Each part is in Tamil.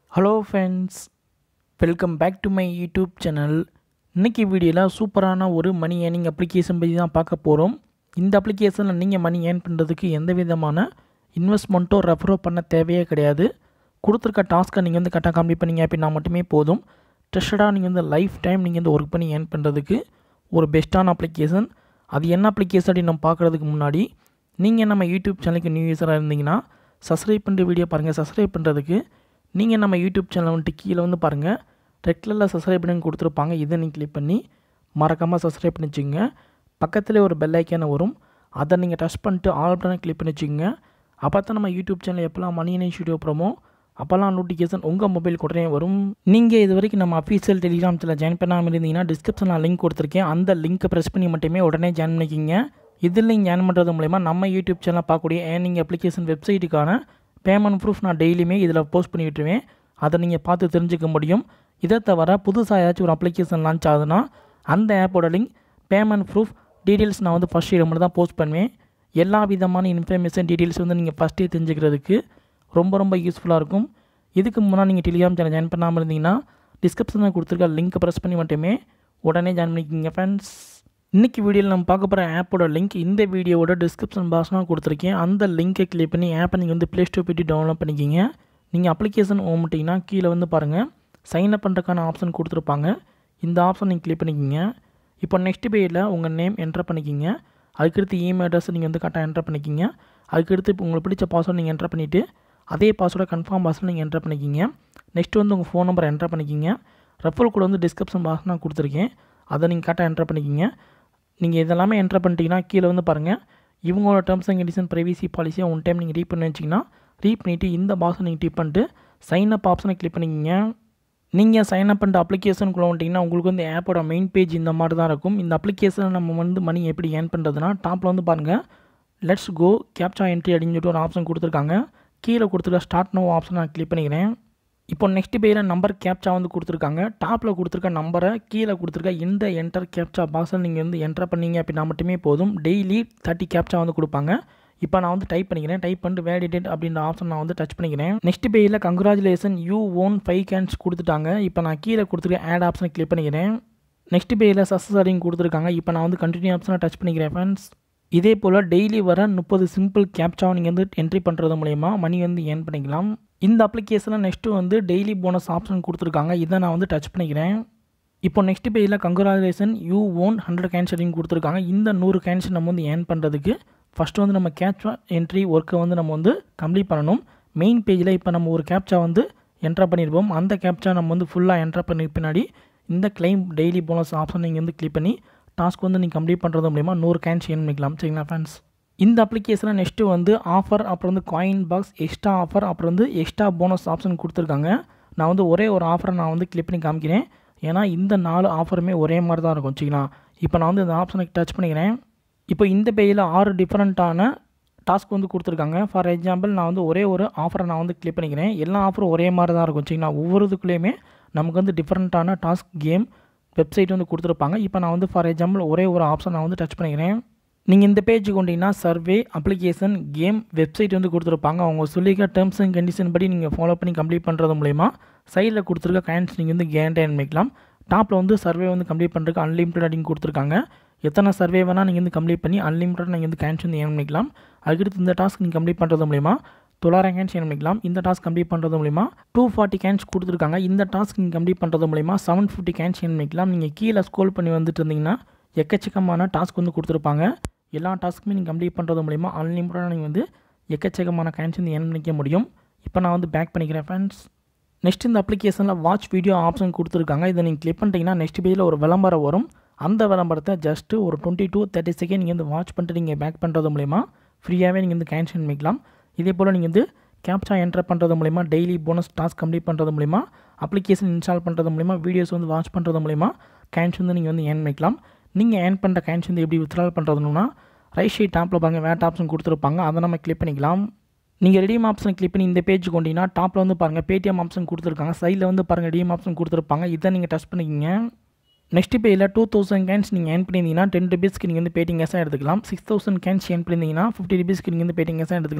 hello friends welcome back to my YouTube channel இன்றைக்கி வீடியோவில் சூப்பரான ஒரு மணி ஏர்னிங் அப்ளிகேஷன் பற்றி தான் பார்க்க போகிறோம் இந்த அப்ளிகேஷனில் நீங்கள் மணி ஏர்ன் பண்ணுறதுக்கு எந்த விதமான இன்வெஸ்ட்மெண்ட்டோ ரெஃபரோ பண்ண தேவையே கிடையாது கொடுத்துருக்க டாஸ்க்கை நீங்கள் வந்து கரெக்டாக கம்ப்ளீட் பண்ணீங்க அப்படின்னா மட்டுமே போதும் ட்ரெஸ்டடாக நீங்கள் வந்து லைஃப் டைம் நீங்கள் வந்து ஒர்க் பண்ணி ஏர்ன் பண்ணுறதுக்கு ஒரு பெஸ்ட்டான அப்ளிகேஷன் அது என்ன அப்ளிகேஷன் அப்படின்னு நம்ம பார்க்குறதுக்கு முன்னாடி நீங்கள் நம்ம யூடியூப் சேனலுக்கு நியூ யூஸராக இருந்தீங்கன்னா சப்ஸ்கிரைப் பண்ணிட்டு வீடியோ பாருங்கள் சப்ஸ்கிரைப் பண்ணுறதுக்கு நீங்கள் நம்ம யூடியூப் சேனல் வந்துட்டு கீழே வந்து பாருங்கள் ரெட் கலரில் சப்ஸ்கிரைப் பண்ணி கொடுத்துருப்பாங்க இதை நீங்கள் கிளிக் பண்ணி மறக்காமல் சப்ஸ்கிரைப் பண்ணி வச்சுக்கோங்க பக்கத்துலேயே ஒரு பெல் ஐக்கான வரும் அதை நீங்கள் டச் பண்ணிட்டு ஆல் பட்டனை கிளிக் பண்ணி வச்சுக்கோங்க அப்போ தான் நம்ம யூடியூப் சேனல் எப்போல்லாம் மணி இணைய வீடியோ போகிறோமோ அப்போல்லாம் நோட்டிஃபிகேஷன் உங்கள் மொபைல் உடனே வரும் நீங்கள் இது வரைக்கும் நம்ம அஃபீஷியல் டெலிகிராம் சேனல் ஜாயின் பண்ணாமல் இருந்தீங்கன்னா டிஸ்கிரிப்ஷனில் லிங்க் கொடுத்துருக்கேன் அந்த லிங்க்கை ப்ரெஸ் பண்ணி மட்டுமே உடனே ஜாயின் பண்ணிக்கிங்க இதில் நீங்கள் ஜாயின் பண்ணுறது மூலயமா நம்ம யூடியூப் சேனல் பார்க்கக்கூடிய ஏர்னிங் அப்ளிகேஷன் வெப்சைட்டுக்கான பேமெண்ட் ப்ரூஃப் நான் டெய்லியுமே இதில் போஸ்ட் பண்ணி விட்டுருவேன் அதை நீங்கள் பார்த்து தெரிஞ்சுக்க முடியும் இதை தவிர புதுசாக ஏதாச்சும் ஒரு அப்ளிகேஷன் லான்ச் ஆகுதுன்னா அந்த ஆப்போட லிங்க் பேமெண்ட் ப்ரூஃப் டீட்டெயில்ஸ் நான் வந்து ஃபஸ்ட் இடம் மட்டும் தான் போஸ்ட் பண்ணுவேன் எல்லா விதமான இன்ஃபர்மேஷன் டீட்டெயில்ஸ் வந்து நீங்கள் ஃபஸ்ட்டே தெரிஞ்சுக்கிறதுக்கு ரொம்ப ரொம்ப யூஸ்ஃபுல்லாக இருக்கும் இதுக்கு முன்னாடி நீங்கள் டெலிகிராம் சேனல் ஜாயின் பண்ணாமல் இருந்தீங்கன்னா டிஸ்கிரிப்ஷனில் கொடுத்துருக்க லிங்க்கை ப்ரெஸ் பண்ணி மட்டுமே உடனே ஜாயின் பண்ணிக்கிங்க ஃப்ரெண்ட்ஸ் இன்றைக்கி வீடியோவில் நம்ம பார்க்க போகிற ஆப்போட லிங்க் இந்த வீடியோவோட டிஸ்கிரிப்ஷன் பாக்ஸ்லாம் கொடுத்துருக்கேன் அந்த லிங்கை கிளிக் பண்ணி ஆப்பை நீங்கள் வந்து ப்ளே ஸ்டோர் போய்ட்டு டவுன்லோட் பண்ணிக்கிங்க நீங்கள் அப்ளிகேஷன் ஓமிட்டிங்கன்னா கீழே வந்து பாருங்கள் சைன் அப் பண்ணுறதுக்கான ஆப்ஷன் கொடுத்துருப்பாங்க இந்த ஆப்ஷன் நீங்கள் கிளிக் பண்ணிக்கிங்க இப்போ நெக்ஸ்ட் பேஜில் உங்கள் நேம் என்டர் பண்ணிக்கிங்க அதுக்கடுத்து இமெயில் அட்ரஸ் நீங்கள் வந்து கரெக்டாக என்டர் பண்ணிக்கிங்க அதுக்கடுத்து இப்போ உங்களுக்கு பிடிச்ச பாஸ்வேர்டு நீங்கள் என்டர் பண்ணிவிட்டு அதே பாஸ்வேர்டை கன்ஃபார்ம் பாஸ்வேர்டு நீங்கள் என்டர் பண்ணிக்கிங்க நெக்ஸ்ட் வந்து உங்கள் ஃபோன் நம்பர் என்டர் பண்ணிக்கிங்க ரெஃபர் கூட வந்து டிஸ்கிரிப்ஷன் பாக்ஸ் நான் கொடுத்துருக்கேன் அதை நீங்கள் கரெக்டாக என்டர் பண்ணிக்கிங்க நீங்கள் இதெல்லாமே என்டர் பண்ணிட்டீங்கன்னா கீழே வந்து பாருங்கள் இவங்களோட டேர்ம்ஸ் அண்ட் கண்டிஷன் ப்ரைவசி பாலிசியை ஒன் டைம் நீங்கள் ரீட் பண்ணி வச்சிங்கன்னா ரீட் பண்ணிவிட்டு இந்த பாக்ஸை நீங்கள் டிப் பண்ணிட்டு சைன் அப் ஆப்ஷனை கிளிக் பண்ணிக்கிங்க நீங்கள் சைன் அப் பண்ணிட்டு அப்ளிகேஷனுக்குள்ளே வந்துட்டிங்கன்னா உங்களுக்கு வந்து ஆப்போட மெயின் பேஜ் இந்த மாதிரி தான் இருக்கும் இந்த அப்ளிகேஷனை நம்ம வந்து மணி எப்படி ஏர்ன் பண்ணுறதுனா டாப்பில் வந்து பாருங்கள் லெட்ஸ் கோ கேப்சா என்ட்ரி அப்படின்னு சொல்லிட்டு ஒரு ஆப்ஷன் கொடுத்துருக்காங்க கீழே கொடுத்துருக்க ஸ்டார்ட் நோ ஆப்ஷன் நான் கிளிக் பண்ணிக்கிறேன் இப்போ நெக்ஸ்ட் பேஜில் நம்பர் கேப்சா வந்து கொடுத்துருக்காங்க டாப்பில் கொடுத்துருக்க நம்பரை கீழே கொடுத்துருக்க இந்த என்டர் கேப்சா பாக்ஸில் நீங்கள் வந்து என்டர் பண்ணீங்க அப்படின்னா மட்டுமே போதும் டெய்லி தேர்ட்டி கேப்சா வந்து கொடுப்பாங்க இப்போ நான் வந்து டைப் பண்ணிக்கிறேன் டைப் பண்ணிட்டு வேலிடேட் அப்படின்ற ஆப்ஷன் நான் வந்து டச் பண்ணிக்கிறேன் நெக்ஸ்ட் பேஜில் congratulation you won five coins கொடுத்துட்டாங்க இப்போ நான் கீழே கொடுத்துருக்க ஆட் ஆப்ஷனை கிளிக் பண்ணிக்கிறேன் நெக்ஸ்ட் பேஜில் சக்ஸஸ் அப்படின்னு கொடுத்துருக்காங்க இப்போ நான் வந்து கண்டினியூ ஆப்ஷனை டச் பண்ணிக்கிறேன் ஃப்ரெண்ட்ஸ் இதே போல் டெய்லி வர முப்பது சிம்பிள் கேப்சாவை நீங்கள் வந்து என்ட்ரி பண்ணுறது மூலயமா மணி வந்து ஏர்ன் பண்ணிக்கலாம் இந்த அப்ளிகேஷனில் நெக்ஸ்ட்டு வந்து டெய்லி போனஸ் ஆப்ஷன் கொடுத்துருக்காங்க இதை நான் வந்து டச் பண்ணிக்கிறேன் இப்போ நெக்ஸ்ட் பேஜில் congratulation you won hundred coins அப்படின்னு கொடுத்துருக்காங்க இந்த நூறு கேன்ஸ் நம்ம வந்து ஏர்ன் பண்ணுறதுக்கு ஃபஸ்ட்டு வந்து நம்ம கேப்சா என்ட்ரி ஒர்க்கை வந்து நம்ம வந்து கம்ப்ளீட் பண்ணணும் மெயின் பேஜில் இப்போ நம்ம ஒரு கேப்சா வந்து என்ட்ரா பண்ணியிருப்போம் அந்த கேப்சா நம்ம வந்து ஃபுல்லாக என்ட்ரா பண்ணி பின்னாடி இந்த கிளைம் டெய்லி போனஸ் ஆப்ஷன் நீங்கள் வந்து கிளிக் பண்ணி டாஸ்க் வந்து நீங்கள் கம்ப்ளீட் பண்ணுறது மூலிமா நூறு கேன்ஸ் ஏர்ன் பண்ணிக்கலாம் சரிங்களா ஃப்ரெண்ட்ஸ் இந்த அப்ளிகேஷனில் நெக்ஸ்ட்டு வந்து ஆஃபர் அப்புறம் வந்து காயின் பாக்ஸ் எக்ஸ்ட்ரா ஆஃபர் அப்புறம் வந்து எக்ஸ்ட்ரா போனஸ் ஆப்ஷன் கொடுத்துருக்காங்க நான் வந்து ஒரே ஒரு ஆஃபரை நான் வந்து கிளிக் பண்ணி காமிக்கிறேன் ஏன்னா இந்த நாலு ஆஃபருமே ஒரே மாதிரி தான் இருக்கும் வச்சுக்கலாம் இப்போ நான் வந்து இந்த ஆப்ஷனை டச் பண்ணிக்கிறேன் இப்போ இந்த பேஜில் ஆறு டிஃப்ரெண்ட்டான டாஸ்க் வந்து கொடுத்துருக்காங்க ஃபார் எக்ஸாம்பிள் நான் வந்து ஒரே ஒரு ஆஃபரை நான் வந்து கிளிக் பண்ணிக்கிறேன் எல்லா ஆஃபரும் ஒரே மாதிரி தான் இருக்கும் வச்சுங்களா ஒவ்வொருத்துக்குள்ளேயுமே நமக்கு வந்து டிஃப்ரெண்ட்டான டாஸ்க் கேம் வெப்சைட் வந்து கொடுத்துருப்பாங்க இப்போ நான் வந்து ஃபார் எக்ஸாம்பிள் ஒரே ஒரு ஆப்ஷன் நான் வந்து டச் பண்ணிக்கிறேன் நீங்கள் இந்த பேஜுக்கு கொண்டீங்கன்னா சர்வே அப்ளிகேஷன் கேம் வெப்சைட் வந்து கொடுத்துருப்பாங்க அவங்க சொல்லிக்க டேர்ம்ஸ் அண்ட் கண்டிஷன் படி நீங்கள் ஃபாலோ பண்ணி கம்ப்ளீட் பண்ணுறது மூலயமா சைடில் கொடுத்துருக்க காயின்ஸ் நீங்கள் வந்து கேரண்டைன் பண்ணிக்கலாம் டாப்பில் வந்து சர்வே வந்து கம்ப்ளீட் பண்ணுறதுக்கு அன்லிமிட்டட் அப்படின்னு கொடுத்துருக்காங்க எத்தனை சர்வே வேணால் நீங்கள் வந்து கம்ப்ளீட் பண்ணி அன்லிமிட்டட் நீங்கள் வந்து கேன்ஸ் வந்து ஏர்ன் பண்ணிக்கலாம் அதுக்கடுத்து இந்த டாஸ்க் நீங்கள் கம்ப்ளீட் பண்ணுறது மூலிமா தொள்ளாயிரம் கேன்ஸ் ஏர்ன் பண்ணிக்கலாம் இந்த டாஸ்க் கம்ப்ளீட் பண்ணுறது மூலிமா டூ ஃபார்ட்டி கேன்ஸ் கொடுத்துருக்காங்க இந்த டாஸ்க் நீங்கள் கம்ப்ளீட் பண்ணுறது மூலிமா செவன் ஃபிஃப்டி கேன்ஸ் ஏர்ன் பண்ணிக்கலாம் நீங்கள் கீழே ஸ்கோல் பண்ணி வந்துட்டு இருந்தீங்கன்னா எக்கச்சக்கமான டாஸ்க் வந்து கொடுத்துருப்பாங்க எல்லா டாஸ்க்குமே நீங்கள் கம்ப்ளீட் பண்ணுறது மூலிமா அன்லிமிட்டடாக நீங்கள் வந்து எக்கச்சக்கமான கேன்ஸ் வந்து ஏர்ன் பண்ணிக்க முடியும் இப்போ நான் வந்து பேக் பண்ணிக்கிறேன் ஃப்ரெண்ட்ஸ் நெக்ஸ்ட் இந்த அப்ளிகேஷனில் வாட்ச் வீடியோ ஆப்ஷன் கொடுத்துருக்காங்க இதை நீங்கள் கிளிக் பண்ணிட்டீங்கன்னா நெக்ஸ்ட் பேஜில் ஒரு விளம்பரம் வரும் அந்த விளம்பரத்தை ஜஸ்ட்டு ஒரு டுவெண்ட்டி டூ தேர்ட்டி செகண்ட் நீங்கள் வந்து வாட்ச் பண்ணிட்டு நீங்கள் பேக் பண்ணுறது மூலிமா ஃப்ரீயாகவே நீங்கள் வந்து கேன்சல் பண்ணிக்கலாம் இதே போல் நீங்கள் வந்து கேப்சா என்டர் பண்ணுறது மூலிமா டெய்லி போனஸ் டாஸ்க் கம்ப்ளீட் பண்ணுறது மூலிமா அப்ளிகேஷன் இன்ஸ்டால் பண்ணுறது மூலிமா வீடியோஸ் வந்து வாட்ச் பண்ணுறது மூலிமா கேன்ஸ் வந்து நீங்கள் வந்து ஏர்ன் பண்ணிக்கலாம் நீங்கள் ஏர்ன் பண்ணுற கேன்ஸ் வந்து எப்படி வித்ட்ரால் பண்ணுறதுனா ரைட் சைட் டாப்பில் பாருங்கள் வேட் ஆப்ஷன் கொடுத்துருப்பாங்க அதை நம்ம கிளிக் பண்ணிக்கலாம் நீங்கள் ரெடியம் ஆப்ஷன் கிளிக் பண்ணி இந்த பேஜ் கொண்டீங்கன்னா டாப்பில் வந்து பாருங்கள் பேடிஎம் ஆப்ஷன் கொடுத்துருக்காங்க சைடில் வந்து பாருங்கள் ரெடியம் ஆப்ஷன் கொடுத்துருப்பாங்க இதை நீங்கள் டச் பண்ணிக்கிங்க நெக்ஸ்ட் பேஜில் டூ தௌசண்ட் கேன்ஸ் நீங்கள் ஏர்ன் பண்ணியிருந்தீங்கன்னா டென் ருபீஸ்க்கு நீங்கள் வந்து பேட்டிங் கேஸாக எடுத்துக்கலாம் சிக்ஸ் தௌசண்ட் கேன்ஸ் ஏர்ன் பண்ணியிருந்தீங்கன்னா ஃபிஃப்டி ருபீஸ்க்கு நீங்கள் வந்து பேட்டிங் கேஸாக எடுத்துக்கலாம்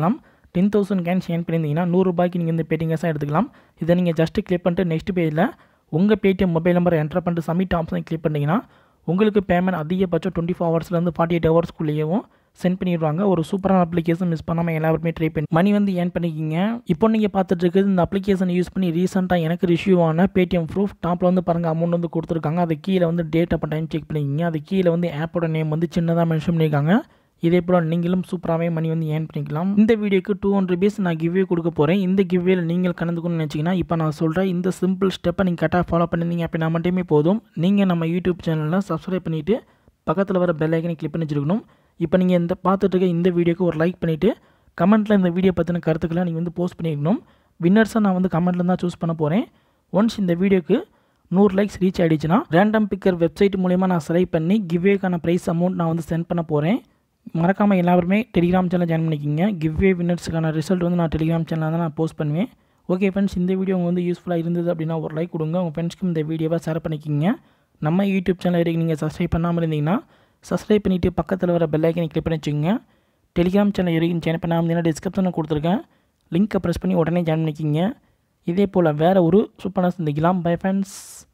டென் தௌசண்ட் கேன்ஸ் ஏன் பண்ணியிருந்தீங்கன்னா நூறுரூபாய்க்கு நீங்கள் இந்த பேடிஎம் கேஸாக எடுத்துக்கலாம் இதை நீங்கள் ஜஸ்ட்டு கிளிக் பண்ணிட்டு நெக்ஸ்ட் பேஜில் உங்கள் பேடிஎம் மொபைல் நம்பரை என்டர் பண்ணிட்டு சப்மிட் ஆப்ஷனை கிளிக் பண்ணிங்கன்னா உங்களுக்கு பேமெண்ட் அதிகபட்சம் டுவெண்ட்டி ஃபோர் ஹவர்ஸ்லேருந்து ஃபார்ட்டி எயிட் ஹவர்ஸ்க்குள்ளேயும் சென்ட் பண்ணிடுவாங்க ஒரு சூப்பரான அப்ளிகேஷன் மிஸ் பண்ணாமல் எல்லாருமே ட்ரை பண்ணி மணி வந்து ஏர்ன் பண்ணிக்கிங்க இப்போ நீங்கள் பார்த்துட்டு இருக்குது இந்த அப்ளிகேஷன் யூஸ் பண்ணி ரீசெண்டாக எனக்கு ரிஷ்யூ ஆன பேடிஎம் ப்ரூஃப் டாப்பில் வந்து பாருங்கள் அமௌண்ட் வந்து கொடுத்துருக்காங்க அது கீழே வந்து டேட் அப்போ டைம் செக் பண்ணிக்கிங்க அது கீழே வந்து ஆப்போட நேம் வந்து சின்னதாக மென்ஷன் பண்ணியிருக்காங்க இதே போல் நீங்களும் சூப்பராகவே மணி வந்து ஏர்ன் பண்ணிக்கலாம் இந்த வீடியோக்கு டூ ஹண்ட்ரட் ருபீஸ் நான் கிவ்வே கொடுக்க போகிறேன் இந்த கிவ்வேல நீங்கள் கலந்துக்கணும்னு நினச்சிங்கன்னா இப்போ நான் சொல்கிறேன் இந்த சிம்பிள் ஸ்டெப்பை நீங்கள் கரெக்டாக ஃபாலோ பண்ணியிருந்தீங்க அப்படின்னா மட்டுமே போதும் நீங்கள் நம்ம யூடியூப் சேனலில் சப்ஸ்கிரைப் பண்ணிவிட்டு பக்கத்தில் வர பெல் ஐக்கனை கிளிக் பண்ணி வச்சுருக்கணும் இப்போ நீங்கள் இந்த பார்த்துட்டு இருக்க இந்த வீடியோக்கு ஒரு லைக் பண்ணிவிட்டு கமெண்ட்டில் இந்த வீடியோ பற்றின கருத்துக்களை நீங்கள் வந்து போஸ்ட் பண்ணியிருக்கணும் வின்னர்ஸை நான் வந்து கமெண்ட்டில் தான் சூஸ் பண்ண போகிறேன் ஒன்ஸ் இந்த வீடியோக்கு நூறு லைக்ஸ் ரீச் ஆகிடுச்சுன்னா ரேண்டம் பிக்கர் வெப்சைட் மூலிமா நான் செலக்ட் பண்ணி கிவ்வேக்கான ப்ரைஸ் அமௌண்ட் நான் வந்து சென்ட் பண்ண போகிறேன் மறக்காமல் எல்லாருமே டெலிகிராம் சேனல் ஜாயின் பண்ணிக்கிங்க கிவ்வே வின்னர்ஸுக்கான ரிசல்ட் வந்து நான் டெலிகிராம் சேனலில் தான் நான் போஸ்ட் பண்ணுவேன் ஓகே ஃப்ரெண்ட்ஸ் இந்த வீடியோ உங்களுக்கு வந்து யூஸ்ஃபுல்லாக இருந்தது அப்படின்னா ஒரு லைக் கொடுங்க உங்கள் ஃப்ரெண்ட்ஸ்க்கும் இந்த வீடியோவை ஷேர் பண்ணிக்கிங்க நம்ம யூடியூப் சேனல் வரைக்கும் நீங்கள் சப்ஸ்கிரைப் பண்ணாமல் இருந்தீங்கன்னா சப்ஸ்கிரைப் பண்ணிவிட்டு பக்கத்தில் வர பெல் ஐக்கனை கிளிக் பண்ணி வச்சுக்கோங்க டெலிகிராம் சேனல் வரைக்கும் ஜாயின் பண்ணாமல் இருந்தீங்கன்னா டிஸ்கிரிப்ஷனில் கொடுத்துருக்கேன் லிங்க்கை ப்ரெஸ் பண்ணி உடனே ஜாயின் பண்ணிக்கிங்க இதே போல் வேறு ஒரு சூப்பரான சந்திக்கலாம் பை ஃப்ரெண்ட்ஸ்